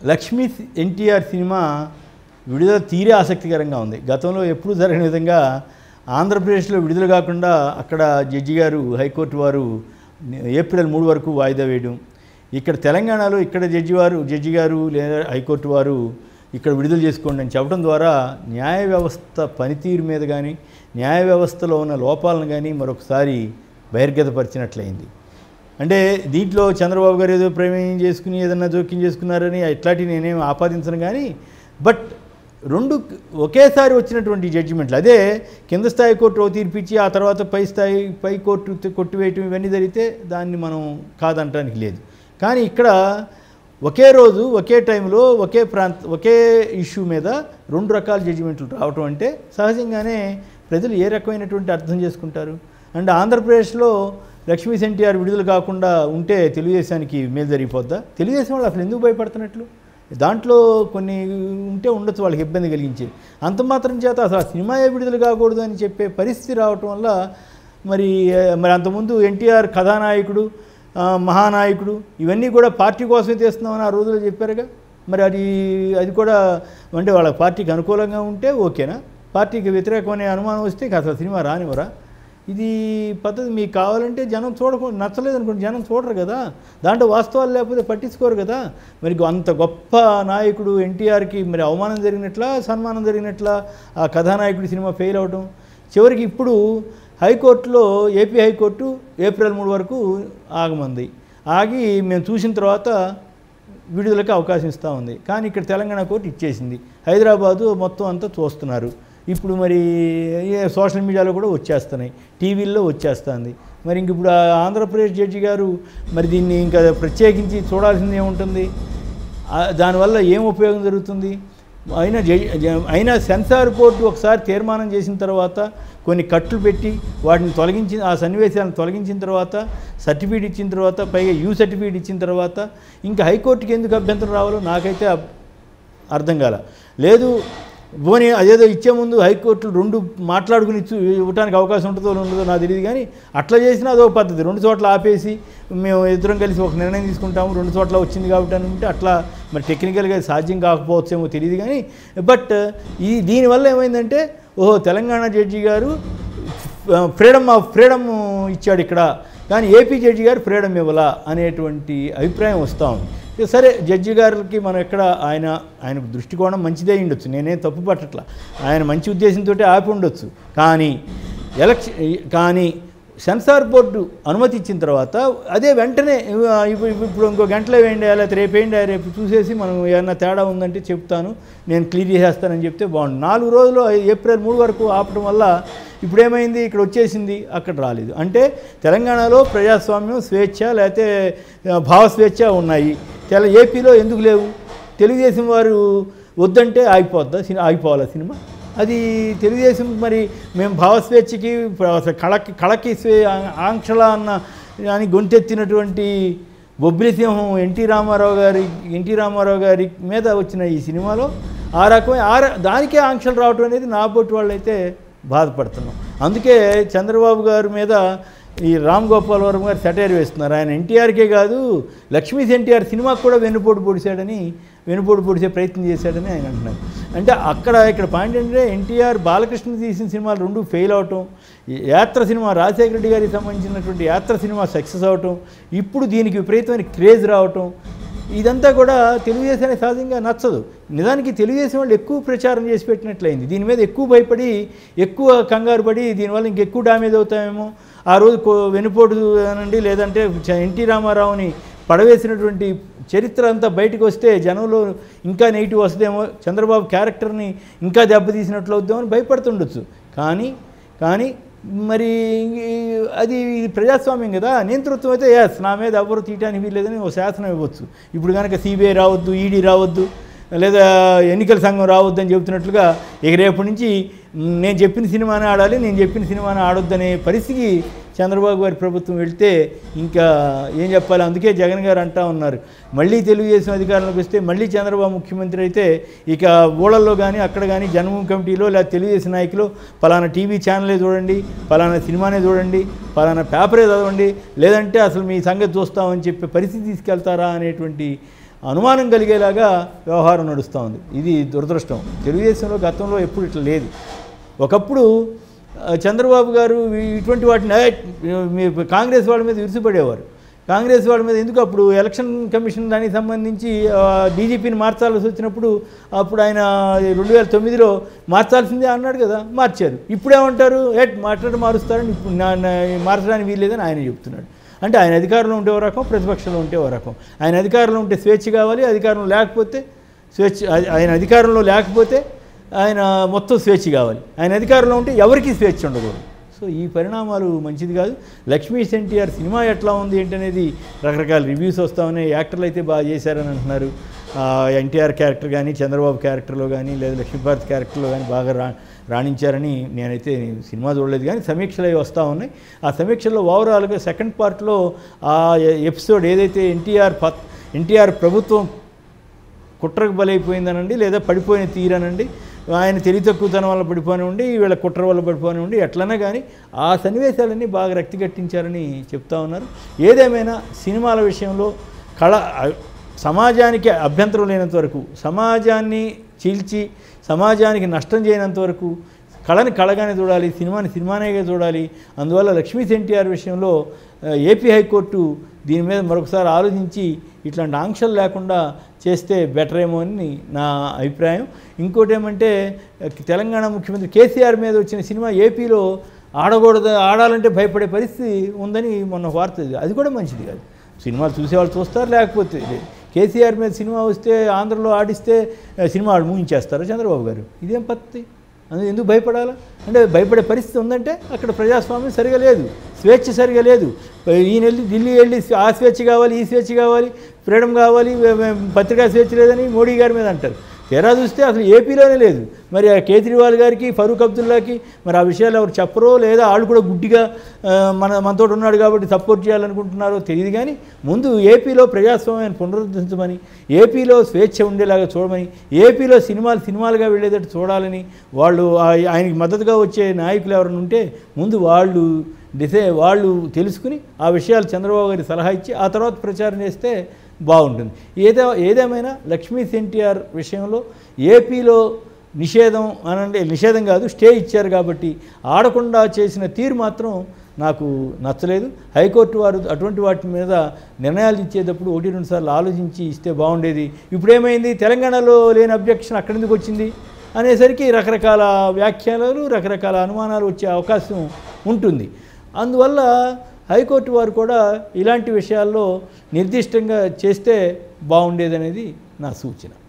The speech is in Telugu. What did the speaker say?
లక్ష్మీ ఎన్టీఆర్ సినిమా విడుదల తీరే ఆసక్తికరంగా ఉంది గతంలో ఎప్పుడూ జరగని విధంగా ఆంధ్రప్రదేశ్లో విడుదల కాకుండా అక్కడ జడ్జి గారు హైకోర్టు వారు ఏప్రిల్ మూడు వరకు వాయిదా వేయడం ఇక్కడ తెలంగాణలో ఇక్కడ జడ్జి వారు జడ్జి గారు లేదా హైకోర్టు వారు ఇక్కడ విడుదల చేసుకోండి అని చెప్పడం ద్వారా న్యాయ వ్యవస్థ పనితీరు మీద కానీ న్యాయ వ్యవస్థలో ఉన్న లోపాలను కానీ మరొకసారి బహిర్గతపరిచినట్లయింది అంటే దీంట్లో చంద్రబాబు గారు ఏదో ప్రమేయం చేసుకుని ఏదన్నా జోక్యం చేసుకున్నారని ఇట్లాంటివి నేనేం ఆపాదించను కానీ బట్ రెండు ఒకేసారి వచ్చినటువంటి జడ్జిమెంట్లు అదే కింద స్థాయి కోర్టు ఓ తీర్పిచ్చి ఆ తర్వాత పై స్థాయి పై కోర్టు తి- కొట్టివేయటం ఇవన్నీ జరిగితే దాన్ని మనం కాదంటానికి లేదు కానీ ఇక్కడ ఒకే రోజు ఒకే టైంలో ఒకే ప్రాంత ఒకే ఇష్యూ మీద రెండు రకాల జడ్జిమెంట్లు రావటం అంటే సహజంగానే ప్రజలు ఏ రకమైనటువంటి అర్థం చేసుకుంటారు అండ్ ఆంధ్రప్రదేశ్లో లక్ష్మీ ఎన్టీఆర్ విడుదల కాకుండా ఉంటే తెలుగుదేశానికి మేలు జరిగిపోద్దా తెలుగుదేశం వాళ్ళు అసలు ఎందుకు భయపడుతున్నట్లు దాంట్లో కొన్ని ఉంటే ఉండొచ్చు వాళ్ళకి ఇబ్బంది కలిగించేది అంత మాత్రం చేత అసలు ఆ సినిమాయే విడుదల కాకూడదు అని చెప్పే పరిస్థితి రావటం వల్ల మరి ఆ, మరి అంతకుముందు ఎన్టీఆర్ కథానాయకుడు ఆ, మహానాయకుడు ఇవన్నీ కూడా పార్టీ కోసమే చేస్తున్నామని ఆ రోజులో చెప్పారుగా మరి అది అది కూడా అంటే వాళ్ళ పార్టీకి అనుకూలంగా ఉంటే ఓకేనా పార్టీకి వ్యతిరేకమనే అనుమానం వస్తే ఇక అసలు సినిమా రానివరా ఇది పద్ధతి మీకు కావాలంటే జనం చూడకు నచ్చలేదు అనుకోండి జనం చూడరు కదా దాంట్లో వాస్తవాలు లేకపోతే పట్టించుకోరు కదా మరి అంత గొప్ప నాయకుడు ఎన్టీఆర్కి మరి అవమానం జరిగినట్లా సన్మానం జరిగినట్లా ఆ కథానాయకుడి సినిమా ఫెయిల్ అవడం చివరికి ఇప్పుడు హైకోర్టులో ఏపీ హైకోర్టు ఏప్రిల్ మూడు వరకు ఆగమంది ఆగి మేము చూసిన తర్వాత విడుదలకు అవకాశం ఇస్తూ ఉంది కానీ ఇక్కడ తెలంగాణ కోర్టు ఇచ్చేసింది హైదరాబాదు మొత్తం అంతా చూస్తున్నారు ఇప్పుడు మరి ఏ సోషల్ మీడియాలో కూడా వచ్చేస్తున్నాయి టీవీల్లో వచ్చేస్తుంది మరి ఇంక ఇప్పుడు ఆ ఆంధ్రప్రదేశ్ జడ్జి గారు మరి దీన్ని ఇంకా ప్రత్యేకించి చూడాల్సింది ఏముంటుంది ఆ, దానివల్ల ఏం ఉపయోగం జరుగుతుంది అయినా జై- జ- అయినా సెన్సార్ బోర్డు ఒకసారి తీర్మానం చేసిన తర్వాత కొన్ని కట్లు పెట్టి వాటిని తొలగించి ఆ సన్నివేశాలను తొలగించిన తర్వాత సర్టిఫికేట్ ఇచ్చిన తర్వాత పైగా యూ సర్టిఫికేట్ ఇచ్చిన తర్వాత ఇంకా హైకోర్టుకి ఎందుకు అభ్యంతరం రావాలో నాకైతే అబ్- అర్థం కాల లేదు పోనీ అదేదో ఇచ్చే ముందు హైకోర్టులు రెండు మాట్లాడుకుని ఇచ్చు ఇవ్వడానికి అవకాశం ఉంటుందో ఉండదో నాకు తెలియదు కానీ అట్లా చేసినా అదో పద్ధతి రెండు చోట్ల ఆపేసి మేము ఇద్దరం కలిసి ఒక నిర్ణయం తీసుకుంటాము రెండు చోట్ల వచ్చింది కాబట్టి అనుకుంటే అట్లా మరి టెక్నికల్గా సాధ్యం కాకపోవచ్చేమో తెలియదు కానీ బట్ ఈ దీనివల్ల ఏమైందంటే ఓహో తెలంగాణ జడ్జి గారు ఫ్రీడమ్ ఆఫ్ ఫ్రీడమ్ ఇచ్చాడు ఇక్కడ కానీ ఏపీ జడ్జి గారు ఫ్రీడమ్ ఇవ్వాలా అనేటువంటి అభిప్రాయం వస్తూ ఉంది ఇక సరే జడ్జి గారికి మనం ఎక్కడ ఆయన ఆయన దృష్టికోణం మంచిదే అయి ఉండొచ్చు నేనేం తప్పు పట్టట్లా ఆయన మంచి ఉద్దేశంతో ఆపి ఉండొచ్చు కానీ ఎలక్షన్ కానీ సెన్సార్ బోర్డు అనుమతి ఇచ్చిన తర్వాత అదే వెంటనే ఆ, ఇప్పుడు ఇప్పుడు ఇంకో గంటలో వేయండి లేకపోతే రేపు వేయండి రేపు చూసేసి మనం ఏమన్నా తేడా ఉందంటే చెప్తాను నేను క్లియర్ చేసేస్తానని చెప్తే బాగుండు నాలుగు రోజులు ఏప్రిల్ మూడు వరకు ఆపడం వల్ల ఇప్పుడు ఏమైంది ఇక్కడ వచ్చేసింది అక్కడ రాలేదు అంటే తెలంగాణలో ప్రజాస్వామ్యం స్వేచ్ఛ లేకపోతే ఆ, భావ స్వేచ్ఛ ఉన్నాయి తెల ఏపీలో ఎందుకు లేవు తెలుగుదేశం వారు వద్దంటే ఆగిపోద్దా సినిమా ఆగిపోవాలా సినిమా అది తెలుగుదేశం మరి మేము భావస్వేచ్ఛకి అసలు కళకి కళకి స్వే ఆంక్షల అన్న అని గొంతెత్తినటువంటి బొబ్బిలి సింహం ఎన్టీ రామారావు గారి ఎన్టీ రామారావు గారి మీద వచ్చిన ఈ సినిమాలో ఆ రకమైన ఆ ర- దానికే ఆంక్షలు రావటం అనేది నా బొట్టు వాళ్ళైతే బాధపడుతున్నాం అందుకే చంద్రబాబు గారి మీద ఈ రామ్ గోపాల్ వర్మ గారు సెటైర్ వేస్తున్నారు ఆయన ఎన్టీఆర్కే కాదు లక్ష్మీ ఎన్టీఆర్ సినిమాకు కూడా వెన్నుపోటు పొడిచాడని వెన్నుపోటు పొడిచే ప్రయత్నం చేశాడని ఆయన అంటున్నారు అంటే అక్కడ ఇక్కడ పాయింట్ ఏంటంటే ఎన్టీఆర్ బాలకృష్ణ తీసిన సినిమాలు రెండు ఫెయిల్ అవటం ఈ యాత్ర సినిమా రాజశేఖర రెడ్డి గారికి సంబంధించినటువంటి యాత్ర సినిమా సక్సెస్ అవటం ఇప్పుడు దీనికి విపరీతమైన క్రేజ్ రావటం ఇదంతా కూడా తెలుగుదేశానికి సహజంగా నచ్చదు నిజానికి తెలుగుదేశం వాళ్ళు ఎక్కువ ప్రచారం చేసి పెట్టినట్లయింది దీని మీద ఎక్కువ భయపడి ఎక్కువ కంగారు పడి దీనివల్ల ఇంకెక్కువ డ్యామేజ్ అవుతామేమో ఆ రోజు కో- వెనుపోటు అనండి లేదంటే చ- ఎన్టీ రామారావుని పడవేసినటువంటి చరిత్ర అంతా బయటకు వస్తే జనంలో ఇంకా నెగిటివ్ వస్తుందేమో చంద్రబాబు క్యారెక్టర్ని ఇంకా దెబ్బతీసినట్లు అవుద్దామో అని భయపడుతుండొచ్చు కానీ కానీ మరి ఈ- అది ఇది ప్రజాస్వామ్యం కదా నియంతృత్వం అయితే ఎస్ నా మీద ఎవరు తీయటానికి వీల్లేదని ఒక శాసనం ఇవ్వచ్చు ఇప్పుడు కనుక సిబిఐ రావద్దు ఈడీ రావద్దు లేదా ఎన్నికల సంఘం రావద్దని చెబుతున్నట్లుగా ఇక రేపటి నుంచి మ్, నేను చెప్పిన సినిమానే ఆడాలి నేను చెప్పిన సినిమానే ఆడొద్దనే పరిస్థితికి చంద్రబాబు గారి ప్రభుత్వం వెళ్తే ఇంకా ఏం చెప్పాలి అందుకే జగన్ గారు అంటా ఉన్నారు మళ్ళీ తెలుగుదేశం అధికారంలోకి వస్తే మళ్ళీ చంద్రబాబు ముఖ్యమంత్రి అయితే ఇక ఊళ్ళల్లో కానీ అక్కడ కానీ జన్మభూమి కమిటీలో లేదా తెలుగుదేశం నాయకులు పలానా టీవీ ఛానలే చూడండి పలానా సినిమానే చూడండి పలానా పేపరే చదవండి లేదంటే అసలు మీ సంగతి చూస్తామని చెప్పే పరిస్థితి తీసుకెళ్తారా అనేటువంటి అనుమానం కలిగేలాగా వ్యవహారం నడుస్తూ ఉంది ఇది దురదృష్టం తెలుగుదేశంలో గతంలో ఎప్పుడు ఇట్లా లేదు ఒకప్పుడు ఆ, చంద్రబాబు గారు ఈ- ఇటువంటి వాటిని "ఏయ్, మీ కాంగ్రెస్ వాళ్ళ మీద విరుచుపడేవారు కాంగ్రెస్ వాళ్ళ మీద ఎందుకు అప్పుడు ఎలక్షన్ కమిషన్ దానికి సంబంధించి డీజీపీని మార్చాల్సి వచ్చినప్పుడు అప్పుడు ఆయన రెండు వేల తొమ్మిదిలో మార్చాల్సిందే అన్నాడు కదా మార్చారు ఇప్పుడేమంటారు ఏట్ మాట్లాడి మారుస్తారని ఇప్పుడు నా నా- మార్చడానికి వీల్లేదని ఆయన చెప్తున్నాడు అంటే ఆయన అధికారంలో ఉంటే ఓ రకం ప్రతిపక్షంలో ఉంటే ఓ రకం ఆయన అధికారంలో ఉంటే స్వేచ్ఛ కావాలి అధికారంలో లేకపోతే స్వేచ్ఛ ఆయన అధికారంలో లేకపోతే ఆయన మొత్తం స్వేచ్ఛ కావాలి ఆయన అధికారంలో ఉంటే ఎవరికీ స్వేచ్ఛ ఉండకూడదు సో ఈ పరిణామాలు మంచిది కాదు లక్ష్మీ ఎన్టీఆర్ సినిమా ఎట్లా ఉంది ఏంటనేది రకరకాల రివ్యూస్ వస్తూ ఉన్నాయి యాక్టర్లు అయితే బాగా చేశారని అంటున్నారు ఎన్టీఆర్ క్యారెక్టర్ కానీ చంద్రబాబు క్యారెక్టర్లో కానీ లేదా లక్ష్మీభారత్ క్యారెక్టర్లో కానీ బాగా రా రాణించారని నేనైతే సినిమా చూడలేదు కానీ సమీక్షలు అవి వస్తూ ఉన్నాయి ఆ సమీక్షల్లో ఓవరాల్గా సెకండ్ పార్ట్లో ఆ ఎపిసోడ్ ఏదైతే ఎన్టీఆర్ పత్ ఎన్టీఆర్ ప్రభుత్వం కుట్రకు బలైపోయిందనండి లేదా పడిపోయిన తీరనండి ఆయన తెలివి తక్కువతనం వల్ల పడిపోనివ్వండి వీళ్ళ కుట్ర వల్ల పడిపోనివ్వండి ఎట్లన్నా కానీ ఆ సన్నివేశాలన్నీ బాగా రక్తిగట్టించారని చెప్తా ఉన్నారు ఏదేమైనా సినిమాల విషయంలో కళ సమాజానికి అభ్యంతరం లేనంత వరకు సమాజాన్ని చీల్చి సమాజానికి నష్టం చేయనంత వరకు కళని కళగానే చూడాలి సినిమాని సినిమానేగా చూడాలి అందువల్ల లక్ష్మీ ఎన్టీఆర్ విషయంలో ఆ, ఏపీ హైకోర్టు దీని మీద మరొకసారి ఆలోచించి ఇట్లాంటి ఆంక్షలు లేకుండా చేస్తే బెటర్ ఏమో అని నా అభిప్రాయం ఇంకోటి ఏమంటే ఆ, తెలంగాణ ముఖ్యమంత్రి కేసీఆర్ మీద వచ్చిన సినిమా ఏపీలో ఆడకూడదు ఆడాలంటే భయపడే పరిస్థితి ఉందని మొన్న వార్త ఇది. అది కూడా మంచిది కాదు సినిమాలు చూసేవాళ్ళు చూస్తారు లేకపోతే లేదు. కేసీఆర్ మీద సినిమా వస్తే ఆంధ్రలో ఆడిస్తే ఆ, సినిమా ఆడు ముగించేస్తారు చంద్రబాబు గారు ఇదేం పద్ధతి అందుకు ఎందుకు భయపడాలా అంటే భయపడే పరిస్థితి ఉందంటే అక్కడ ప్రజాస్వామ్యం సరిగా లేదు స్వేచ్ఛ సరిగా లేదు ఈయన వెళ్ళి ఢిల్లీ వెళ్ళి ఆ స్వేచ్ఛ కావాలి ఈ స్వేచ్ఛ కావాలి ఫ్రీడమ్ కావాలి వే- వే- పత్రికా స్వేచ్ఛ లేదని మోడీ గారి మీద అంటారు తెరా చూస్తే అసలు ఏపీలోనే లేదు మరి ఆ కేజ్రీవాల్ గారికి ఫరూక్ అబ్దుల్లాకి మరి ఆ విషయాలు ఎవరు చెప్పరో లేదా వాళ్ళు కూడా గుడ్డిగా ఆ, మన మనతో ఉన్నాడు కాబట్టి సపోర్ట్ చేయాలనుకుంటున్నారో తెలియదు కానీ ముందు ఏపీలో ప్రజాస్వామ్యాన్ని పునరుద్ధరించమని ఏపీలో స్వేచ్ఛ ఉండేలాగా చూడమని ఏపీలో సినిమాలు సినిమాలుగా వెళ్ళేటట్టు చూడాలని వాళ్ళు ఆ- ఆయనకి మద్దతుగా వచ్చే నాయకులు ఎవరైనా ఉంటే ముందు వాళ్ళు డిసై వాళ్ళు తెలుసుకుని ఆ విషయాలు చంద్రబాబు గారి సలహా ఇచ్చి ఆ తర్వాత ప్రచారం చేస్తే బాగుంటుంది ఏదో ఏదేమైనా లక్ష్మీ ఎన్టీఆర్ విషయంలో ఏపీలో నిషేధం అనంటే నిషేధం కాదు స్టే ఇచ్చారు కాబట్టి ఆడకుండా చేసిన తీరు మాత్రం నాకు నచ్చలేదు హైకోర్టు వారు అటువంటి వాటి మీద నిర్ణయాలు ఇచ్చేటప్పుడు ఒకటి రెండు సార్లు ఆలోచించి ఇస్తే బాగుండేది ఇప్పుడు ఏమైంది తెలంగాణలో లేని అబ్జెక్షన్ అక్కడి ఎందుకు వచ్చింది అనేసరికి రకరకాల వ్యాఖ్యానాలు రకరకాల అనుమానాలు వచ్చే అవకాశం ఉంటుంది అందువల్ల హైకోర్టు వారు కూడా ఇలాంటి విషయాల్లో నిర్దిష్టంగా చేస్తే బాగుండేదనేది నా సూచన